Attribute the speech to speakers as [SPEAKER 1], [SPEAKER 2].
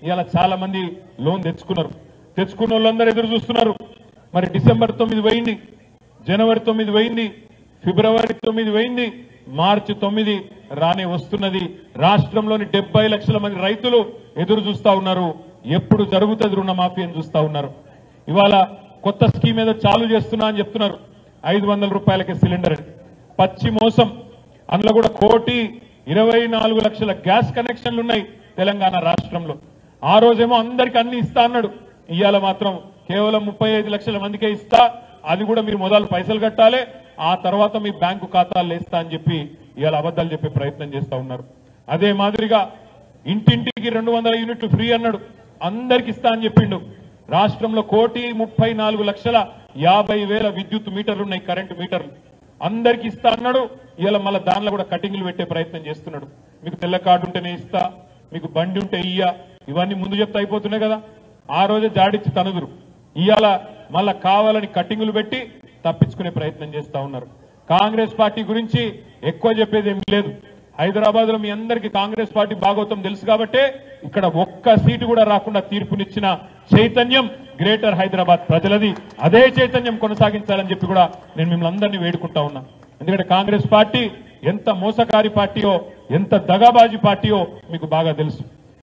[SPEAKER 1] ఇలా చాలా మంది లోన్ తెచ్చుకున్నారు తెచ్చుకున్న వాళ్ళందరూ ఎదురు చూస్తున్నారు మరి డిసెంబర్ తొమ్మిది పోయింది జనవరి తొమ్మిది పోయింది ఫిబ్రవరి తొమ్మిది పోయింది మార్చి తొమ్మిది రానే వస్తున్నది రాష్ట్రంలోని డెబ్బై లక్షల మంది రైతులు ఎదురు చూస్తా ఉన్నారు ఎప్పుడు జరుగుతుంది రుణమాఫీ అని చూస్తా ఉన్నారు ఇవాళ కొత్త స్కీమ్ ఏదో చాలు చేస్తున్నా అని చెప్తున్నారు ఐదు వందల రూపాయలకే సిలిండర్ అని పచ్చి మోసం అందులో కూడా కోటి ఇరవై నాలుగు లక్షల గ్యాస్ కనెక్షన్లు ఉన్నాయి తెలంగాణ రాష్ట్రంలో ఆ రోజేమో అందరికి అన్ని ఇస్తా అన్నాడు ఇవాళ మాత్రం కేవలం ముప్పై ఐదు లక్షల మందికే ఇస్తా అది కూడా మీరు మొదలు పైసలు కట్టాలి ఆ తర్వాత మీ బ్యాంకు ఖాతాలు వేస్తా అని చెప్పి ఇవాళ అబద్ధాలు చెప్పే ప్రయత్నం చేస్తా ఉన్నారు అదే మాదిరిగా ఇంటింటికి రెండు వందల యూనిట్లు ఫ్రీ అన్నాడు అందరికి ఇస్తా అని చెప్పిండు రాష్ట్రంలో కోటి ముప్పై నాలుగు లక్షల యాభై వేల విద్యుత్ మీటర్లు ఉన్నాయి కరెంటు మీటర్లు అందరికి ఇస్తా అన్నాడు ఇవాళ మళ్ళీ దానిలో కూడా కటింగ్లు పెట్టే ప్రయత్నం చేస్తున్నాడు మీకు తెల్ల కార్డు ఉంటేనే ఇస్తా మీకు బండి ఉంటే ఇయ్యా ఇవన్నీ ముందు చెప్తే అయిపోతున్నాయి కదా ఆ రోజే జాడిచ్చి తనుదురు ఇవాళ మళ్ళా కావాలని కట్టింగులు పెట్టి తప్పించుకునే ప్రయత్నం చేస్తా ఉన్నారు కాంగ్రెస్ పార్టీ గురించి ఎక్కువ చెప్పేది ఏం లేదు హైదరాబాద్ లో మీ అందరికీ కాంగ్రెస్ పార్టీ భాగవతం తెలుసు కాబట్టే ఇక్కడ ఒక్క సీటు కూడా రాకుండా తీర్పునిచ్చిన చైతన్యం గ్రేటర్ హైదరాబాద్ ప్రజలది అదే చైతన్యం కొనసాగించాలని చెప్పి కూడా నేను మిమ్మల్ని అందరినీ వేడుకుంటా ఉన్నా ఎందుకంటే కాంగ్రెస్ పార్టీ ఎంత మోసకారి పార్టీయో ఎంత దగాబాజీ పార్టీయో మీకు బాగా తెలుసు